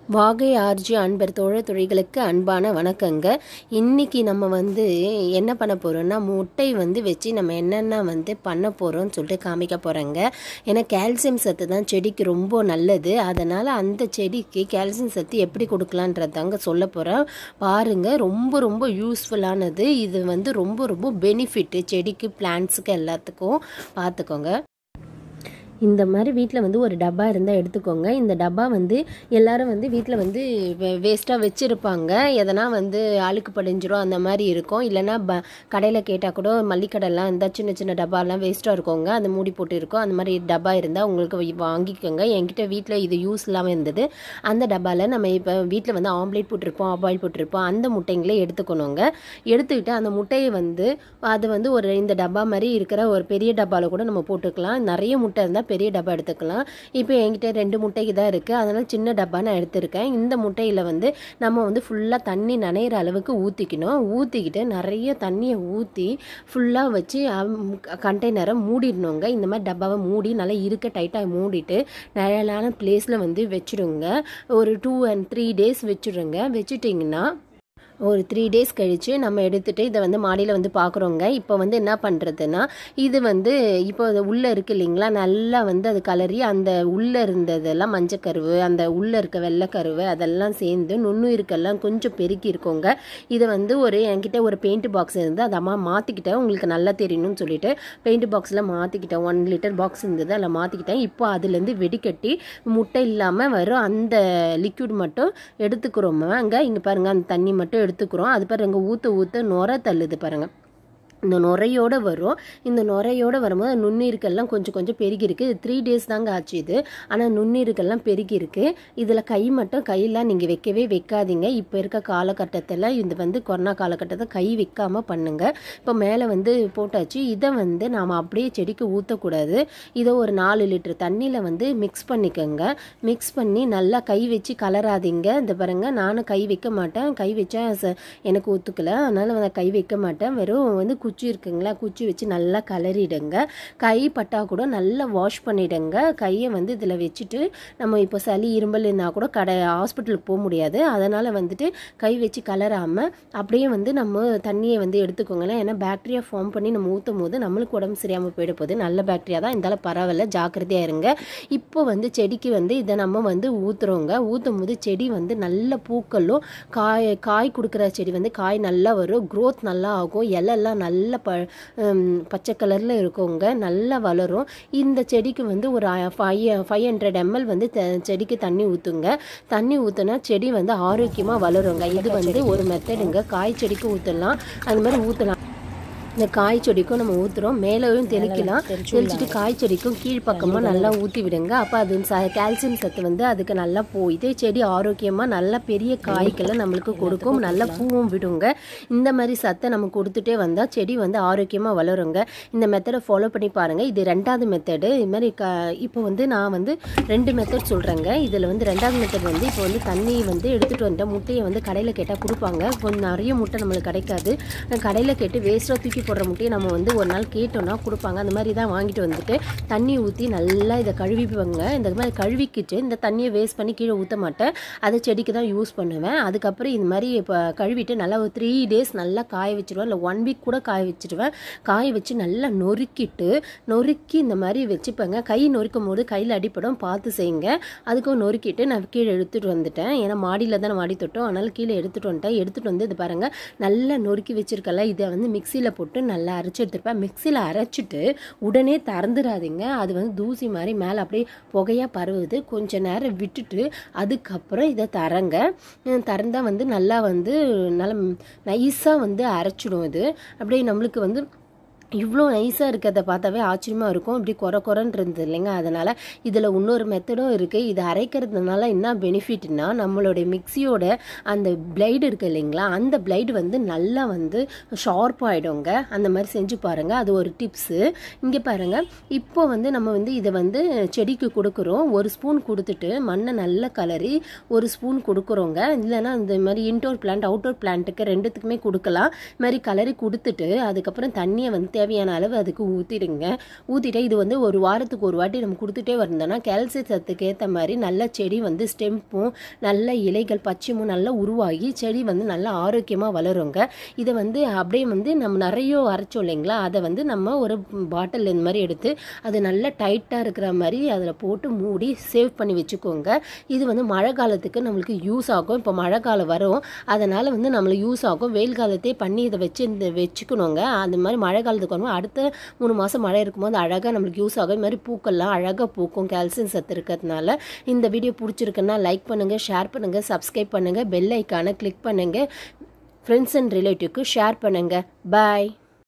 வாகை ஆர்ஜி அன்பர் தோழர் தொழில்களுக்கு அன்பான வணக்கங்க இன்னைக்கு நம்ம வந்து என்ன பண்ண போகிறோம்னா முட்டை வந்து வச்சு நம்ம என்னென்ன வந்து பண்ண போகிறோம்னு சொல்லிட்டு காமிக்க போகிறோங்க ஏன்னா கால்சியம் சத்து தான் செடிக்கு ரொம்ப நல்லது அதனால் அந்த செடிக்கு கால்சியம் சத்து எப்படி கொடுக்கலான்றதாங்க சொல்ல போகிறேன் பாருங்கள் ரொம்ப ரொம்ப யூஸ்ஃபுல்லானது இது வந்து ரொம்ப ரொம்ப பெனிஃபிட்டு செடிக்கு பிளான்ட்ஸுக்கு எல்லாத்துக்கும் பார்த்துக்கோங்க இந்த மாதிரி வீட்டில் வந்து ஒரு டப்பா இருந்தால் எடுத்துக்கோங்க இந்த டப்பா வந்து எல்லாரும் வந்து வீட்டில் வந்து வேஸ்ட்டாக வச்சுருப்பாங்க எதனா வந்து அழுக்கு படிஞ்சிரும் அந்த மாதிரி இருக்கும் இல்லைன்னா ப கடையில் கேட்டால் கூட மல்லிக்கடைலாம் இருந்தால் சின்ன சின்ன டப்பாலாம் வேஸ்ட்டாக இருக்குங்க அந்த மூடி போட்டு இருக்கும் அந்த மாதிரி டப்பா இருந்தால் உங்களுக்கு வி- வாங்கிக்கோங்க என்கிட்ட வீட்டில் இது யூஸ் இல்லாமல் இருந்தது அந்த டப்பாவில் நம்ம இப்போ வீட்டில் வந்து ஆம்லேட் போட்டிருப்போம் ஆபாயில் போட்டிருப்போம் அந்த முட்டைங்களே எடுத்துக்கணுங்க எடுத்துக்கிட்டு அந்த முட்டையை வந்து அது வந்து ஒரு இந்த டப்பா மாதிரி இருக்கிற ஒரு பெரிய டப்பாவில் கூட நம்ம போட்டுக்கலாம் நிறைய முட்டை இருந்தால் பெரிய டப்பா எடுத்துக்கலாம் இப்போ என்கிட்ட ரெண்டு முட்டைக்கு தான் இருக்குது அதனால் சின்ன டப்பா நான் எடுத்திருக்கேன் இந்த முட்டையில் வந்து நம்ம வந்து ஃபுல்லாக தண்ணி நனையிற அளவுக்கு ஊற்றிக்கணும் ஊற்றிக்கிட்டு நிறைய தண்ணியை ஊற்றி ஃபுல்லாக வச்சு கண்டெய்னரை மூடிடணுங்க இந்த மாதிரி டப்பாவை மூடி நல்லா இருக்க டைட்டாக மூடிட்டு நிழலான பிளேஸில் வந்து வச்சுடுங்க ஒரு டூ அண்ட் த்ரீ டேஸ் வச்சுடுங்க வச்சுட்டிங்கன்னா ஒரு த்ரீ டேஸ் கழித்து நம்ம எடுத்துகிட்டு இதை வந்து மாடியில் வந்து பார்க்குறோங்க இப்போ வந்து என்ன பண்ணுறதுன்னா இது வந்து இப்போ அது உள்ளே இருக்கு இல்லைங்களா நல்லா வந்து அது கலரி அந்த உள்ளே இருந்ததெல்லாம் மஞ்சக்கருவு அந்த உள்ளே இருக்க வெள்ளைக்கருவு அதெல்லாம் சேர்ந்து நுண்ணுயிருக்கெல்லாம் கொஞ்சம் பெருக்கி இருக்கோங்க இதை வந்து ஒரு என்கிட்ட ஒரு பெயிண்ட் பாக்ஸ் இருந்து அதை அம்மா மாற்றிக்கிட்டேன் உங்களுக்கு நல்லா தெரியணும்னு சொல்லிட்டு பெயிண்ட் பாக்ஸில் மாற்றிக்கிட்டேன் ஒன் லிட்டர் பாக்ஸ் இருந்தது அதில் மாற்றிக்கிட்டேன் இப்போ அதுலேருந்து வெடிக்கட்டி முட்டை இல்லாமல் வரும் அந்த லிக்விட் மட்டும் எடுத்துக்கிறோம் அங்கே இங்கே பாருங்கள் அந்த தண்ணி மட்டும் எடுத்துக்கிறோம் அது பாருங்க ஊற்ற ஊற்ற நுர தள்ளுது பாருங்கள் இந்த நுரையோட வரும் இந்த நுரையோட வரும்போது நுண்ணீருக்கெல்லாம் கொஞ்சம் கொஞ்சம் பெருகி இருக்கு த்ரீ டேஸ் தாங்க ஆச்சு இது ஆனால் நுண்ணீருக்கெல்லாம் பெருகி இருக்கு இதில் கை மட்டும் கையெல்லாம் நீங்கள் வைக்கவே வைக்காதீங்க இப்போ இருக்க காலகட்டத்தில் இது வந்து கொரோனா காலகட்டத்தில் கை வைக்காம பண்ணுங்க இப்போ மேலே வந்து போட்டாச்சு இதை வந்து நாம் அப்படியே செடிக்கு ஊற்றக்கூடாது இதை ஒரு நாலு லிட்டர் தண்ணியில் வந்து மிக்ஸ் பண்ணிக்கோங்க மிக்ஸ் பண்ணி நல்லா கை வச்சு கலராதீங்க இந்த பாருங்க நானும் கை வைக்க மாட்டேன் கை வச்சா ச- எனக்கு ஒத்துக்கல அதனால நான் கை வைக்க மாட்டேன் வெறும் வந்து குச்சி இருக்குங்களா குச்சி வச்சு நல்லா கலரிடுங்க கை பட்டா கூட நல்லா வாஷ் பண்ணிடுங்க கையை வந்து இதில் வச்சுட்டு நம்ம இப்போ சளி இரும்பல் இருந்தால் கூட கடை ஹாஸ்பிட்டலுக்கு போக முடியாது அதனால் வந்துட்டு கை வச்சு கலராமல் அப்படியே வந்து நம்ம தண்ணியை வந்து எடுத்துக்கோங்களேன் ஏன்னா பாக்டீரியா ஃபார்ம் பண்ணி நம்ம ஊற்றும் போது நம்மளுக்கு உடம்பு சரியாமல் போயிட போகுது நல்ல பாக்டீரியா தான் இருந்தாலும் பரவாயில்ல ஜாக்கிரதையாக இருங்க இப்போ வந்து செடிக்கு வந்து இதை நம்ம வந்து ஊற்றுறோங்க ஊற்றும் போது செடி வந்து நல்ல பூக்களும் காய் காய் கொடுக்குற செடி வந்து காய் நல்லா வரும் growth நல்லா ஆகும் இலையெல்லாம் நல்ல ப ஹம், பச்சை கலரில் இருக்குங்க நல்லா வளரும் இந்த செடிக்கு வந்து ஒரு ஃபைவ் ஃபைவ் ஹண்ட்ரட் எம்எல் வந்து த- செடிக்கு தண்ணி ஊற்றுங்க தண்ணி ஊற்றுனா செடி வந்து ஆரோக்கியமாக வளருங்க இது வந்து ஒரு மெத்தடுங்க காய் செடிக்கு ஊற்றலாம் அந்த மாதிரி ஊற்றலாம் இந்த காய் செடிக்கும் நம்ம ஊற்றுறோம் மேலேயும் தெளிக்கலாம் தெளிச்சுட்டு காய் செடிக்கும் கீழ்ப்பக்கமாக நல்லா ஊற்றி விடுங்க அப்போ அது ச கால்சியம் சத்து வந்து அதுக்கு நல்லா போயிட்டு செடி ஆரோக்கியமாக நல்லா பெரிய காய்க்கெல்லாம் நம்மளுக்கு கொடுக்கும் நல்லா பூவும் விடுங்க இந்த மாதிரி சத்தை நம்ம கொடுத்துட்டே வந்தால் செடி வந்து ஆரோக்கியமாக வளருங்க இந்த மெத்தடை ஃபாலோ பண்ணி பாருங்கள் இது ரெண்டாவது மெத்தடு இது மாதிரி க இப்போ வந்து நான் வந்து ரெண்டு மெத்தட் சொல்கிறேங்க இதில் வந்து ரெண்டாவது மெத்தட் வந்து இப்போ வந்து தண்ணி வந்து எடுத்துகிட்டு வந்துட்டேன் முட்டையை வந்து கடையில் கேட்டால் கொடுப்பாங்க கொஞ்சம் நிறைய முட்டை நம்மளுக்கு கிடைக்காது கடையில் கேட்டு வேஸ்ட்டாக தூக்கி போடுற முட்டையை நம்ம வந்து ஒரு நாள் கேட்டோம்னா கொடுப்பாங்க அந்த மாதிரி தான் வாங்கிட்டு வந்துட்டு தண்ணி ஊற்றி நல்லா இதை கழுவிப்பாங்க இந்த மாதிரி கழுவிக்கிட்டு இந்த தண்ணியை வேஸ்ட் பண்ணி கீழே ஊற்ற மாட்டேன் அதை செடிக்கு தான் யூஸ் பண்ணுவேன் அதுக்கப்புறம் இந்த மாதிரி இப்போ கழுவிட்டு நல்லா ஒரு த்ரீ டேஸ் நல்லா காய வச்சிருவேன் இல்லை ஒன் வீக் கூட காய வச்சிருவேன் காய வச்சு நல்லா நொறுக்கிட்டு நொறுக்கி இந்த மாதிரி வச்சுப்பேங்க கை நொறுக்கும் போது கையில் அடிப்படும் பார்த்து செய்யுங்க அதுக்கும் நொறுக்கிட்டு நான் கீழே எடுத்துகிட்டு வந்துட்டேன் ஏன்னா மாடியில் தான் மாடி தொட்டோம் அதனால கீழே எடுத்துகிட்டு வந்துட்டேன் எடுத்துகிட்டு வந்து இது பாருங்கள் நல்லா நொறுக்கி வச்சிருக்கல இதை வந்து மிக்சியில் போட்டு நல்லா அரைச்சி எடுத்துருப்பேன் மிக்சியில் அரைச்சிட்டு உடனே திறந்துடாதீங்க அது வந்து தூசி மாதிரி மேலே அப்படியே புகையாக பரவுது கொஞ்ச நேரம் விட்டுட்டு அதுக்கப்புறம் இதை தரங்க திறந்தா வந்து நல்லா வந்து நல்லா நைஸாக வந்து அரைச்சிடும் இது அப்படியே நம்மளுக்கு வந்து இவ்வளோ நைஸாக இருக்கிறத பார்த்தாவே ஆச்சரியமாக இருக்கும் இப்படி குறை குறைன்னு இருந்தது இல்லைங்க அதனால் இதில் இன்னொரு மெத்தடும் இருக்குது இது அரைக்கிறதுனால என்ன பெனிஃபிட்னா நம்மளுடைய மிக்சியோட அந்த பிளைடு இருக்குது இல்லைங்களா அந்த பிளைடு வந்து நல்லா வந்து ஷார்ப் ஆகிடுங்க அந்த மாதிரி செஞ்சு பாருங்கள் அது ஒரு டிப்ஸு இங்கே பாருங்கள் இப்போ வந்து நம்ம வந்து இதை வந்து செடிக்கு கொடுக்குறோம் ஒரு ஸ்பூன் கொடுத்துட்டு மண்ணை நல்லா கலரி ஒரு ஸ்பூன் கொடுக்குறோங்க இல்லைன்னா இந்த மாதிரி இன்டோர் பிளான்ட் அவுட்டோர் பிளான்ட்டுக்கு ரெண்டுத்துக்குமே கொடுக்கலாம் இது மாதிரி கலரி கொடுத்துட்டு அதுக்கப்புறம் தண்ணியை வந்து தேவையான அளவு அதுக்கு ஊற்றிடுங்க ஊற்றிட்டு இது வந்து ஒரு வாரத்துக்கு ஒரு வாட்டி நம்ம கொடுத்துட்டே வந்தோம்னா கால்சிய சத்துக்கு ஏற்ற மாதிரி நல்ல செடி வந்து ஸ்டெம்பும் நல்ல இலைகள் பச்சைமும் நல்லா உருவாகி செடி வந்து நல்லா ஆரோக்கியமாக வளருங்க இதை வந்து அப்படியே வந்து நம்ம நிறைய அரைச்சோம் இல்லைங்களா அதை வந்து நம்ம ஒரு பாட்டில் இந்த மாதிரி எடுத்து அது நல்லா டைட்டாக இருக்கிற மாதிரி அதில் போட்டு மூடி சேவ் பண்ணி வச்சுக்கோங்க இது வந்து மழை காலத்துக்கு நம்மளுக்கு யூஸ் ஆகும் இப்போ மழை காலம் வரும் அதனால் வந்து நம்மளுக்கு யூஸ் ஆகும் வெயில் காலத்தே பண்ணி இதை வச்சு இந்த வச்சுக்கணுங்க அந்த மாதிரி மழை காலத்துக்கு வரும் அடுத்த மூணு மாதம் மழை இருக்கும்போது அழகாக நம்மளுக்கு யூஸ் ஆகும் இது மாதிரி பூக்கள்லாம் அழகாக பூக்கும் கால்சியம் சத்து இருக்கிறதுனால இந்த வீடியோ பிடிச்சிருக்குன்னா லைக் பண்ணுங்கள் ஷேர் பண்ணுங்கள் சப்ஸ்கிரைப் பண்ணுங்கள் பெல் ஐக்கானை கிளிக் பண்ணுங்கள் ஃப்ரெண்ட்ஸ் அண்ட் ரிலேட்டிவ்க்கு ஷேர் பண்ணுங்கள் பாய்